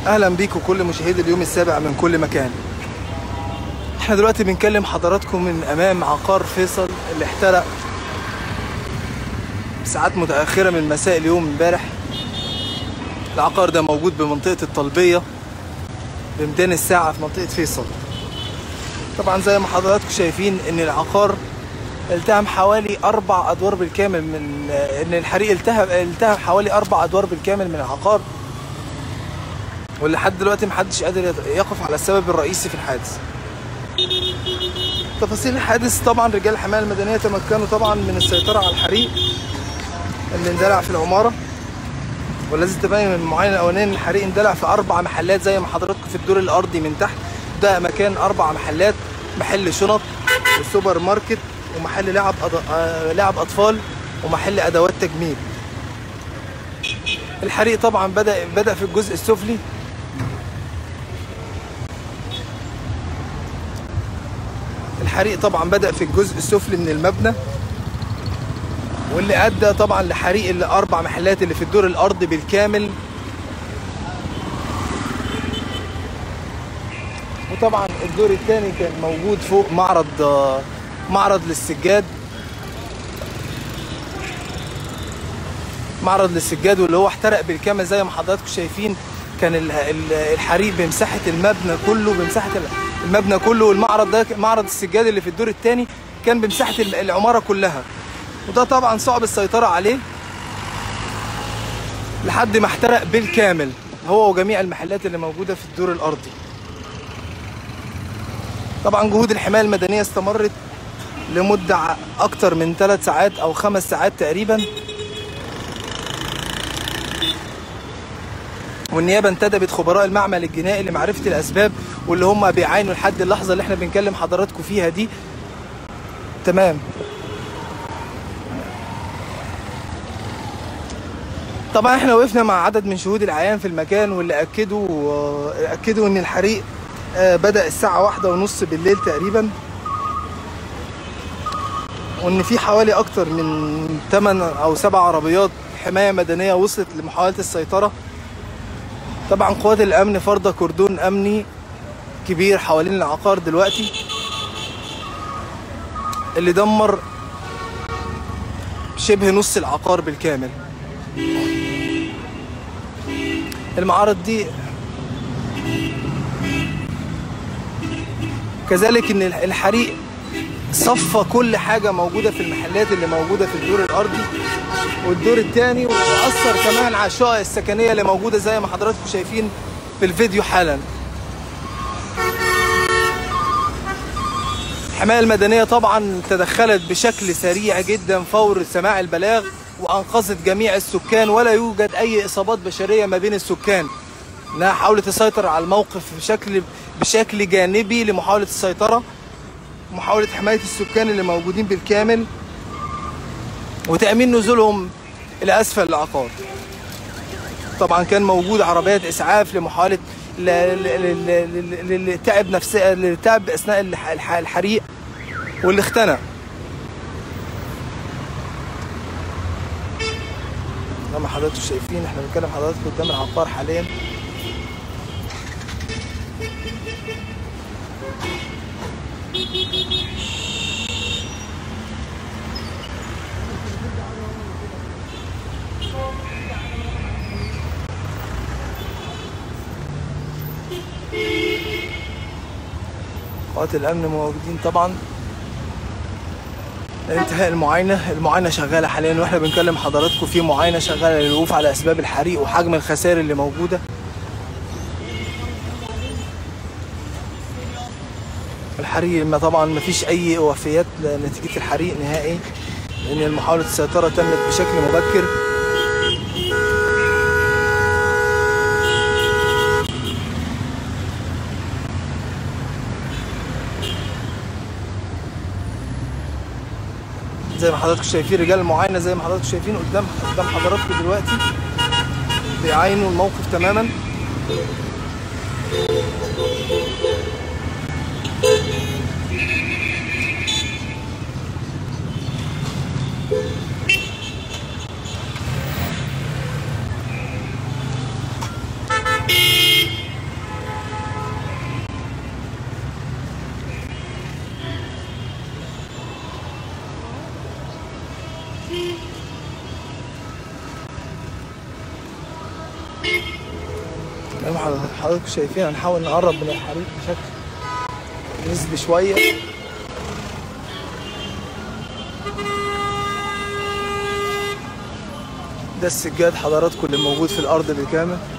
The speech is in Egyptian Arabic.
اهلا بيكم كل مشاهدي اليوم السابع من كل مكان احنا دلوقتي بنكلم حضراتكم من امام عقار فيصل اللي احترق ساعات متاخره من مساء اليوم امبارح العقار ده موجود بمنطقه الطلبيه بميدان الساعه في منطقه فيصل طبعا زي ما حضراتكم شايفين ان العقار التهم حوالي اربع ادوار بالكامل من ان الحريق التهب التهب حوالي اربع ادوار بالكامل من العقار ولحد دلوقتي محدش قادر يقف على السبب الرئيسي في الحادث تفاصيل الحادث طبعا رجال الحمايه المدنيه تمكنوا طبعا من السيطره على الحريق اللي اندلع في العماره ولازم تبين من المعاينه الاولانيه ان الحريق اندلع في اربع محلات زي ما حضراتكم في الدور الارضي من تحت ده مكان اربع محلات محل شنط وسوبر ماركت ومحل لعب أض... آه، لعب اطفال ومحل ادوات تجميل الحريق طبعا بدا بدا في الجزء السفلي الحريق طبعا بدا في الجزء السفلي من المبنى واللي ادى طبعا لحريق الاربع محلات اللي في الدور الارضي بالكامل وطبعا الدور الثاني كان موجود فوق معرض آه، معرض للسجاد معرض للسجاد واللي هو احترق بالكامل زي ما حضراتكم شايفين كان ال- ال- الحريق بمساحه المبنى كله بمساحه المبنى كله والمعرض ده معرض السجاد اللي في الدور الثاني كان بمساحه ال- العماره كلها وده طبعا صعب السيطره عليه لحد ما احترق بالكامل هو وجميع المحلات اللي موجوده في الدور الارضي طبعا جهود الحمايه المدنيه استمرت لمده ع- اكتر من ثلاث ساعات او خمس ساعات تقريبا والنيابه انتدبت خبراء المعمل الجنائي لمعرفه الاسباب واللي هم بيعاينوا لحد اللحظه اللي احنا بنكلم حضراتكم فيها دي تمام طبعا احنا وقفنا مع عدد من شهود العيان في المكان واللي اكدوا آه، اكدوا ان الحريق آه، بدا الساعه واحدة ونص بالليل تقريبا وان في حوالي اكتر من 8 او 7 عربيات حمايه مدنيه وصلت لمحاوله السيطره طبعا قوات الامن فرض كردون امني كبير حوالين العقار دلوقتي اللي دمر شبه نص العقار بالكامل المعارض دي كذلك ان الحريق صفى كل حاجه موجوده في المحلات اللي موجوده في الدور الارضي والدور الثاني واثر كمان على الشقق السكنيه اللي موجوده زي ما حضراتكم شايفين في الفيديو حالا الحمايه المدنيه طبعا تدخلت بشكل سريع جدا فور سماع البلاغ وانقذت جميع السكان ولا يوجد اي اصابات بشريه ما بين السكان انها حاولت تسيطر على الموقف بشكل بشكل جانبي لمحاوله السيطره محاوله حمايه السكان اللي موجودين بالكامل وتامين نزولهم الى اسفل العقار طبعا كان موجود عربيات اسعاف لمحاوله ل- ل- ل- ل- للتعب نفسه للتعب اثناء الح- الح- الحريق واللي اختنق زي ما حضراتكم شايفين احنا بنتكلم حضراتكم قدام العقار حاليا قوات الامن موجودين طبعا انتهاء المعاينه المعاينه شغاله حاليا واحنا بنكلم حضراتكم في معاينه شغاله للوقوف على اسباب الحريق وحجم الخسائر اللي موجوده الحريق ما طبعا ما فيش اي وفيات نتيجه الحريق نهائي لان محاوله السيطره تمت بشكل مبكر زي ما حضراتكم شايفين رجال المعاينه زي ما حضراتكم شايفين قدام قدام حضراتكم دلوقتي بيعاينوا الموقف تماما زي ما حضرتك- حضراتكم شايفين هنحاول نقرب من الحريق بشكل نسبي شوية ده السجاد حضراتكم اللي موجود في الأرض بالكامل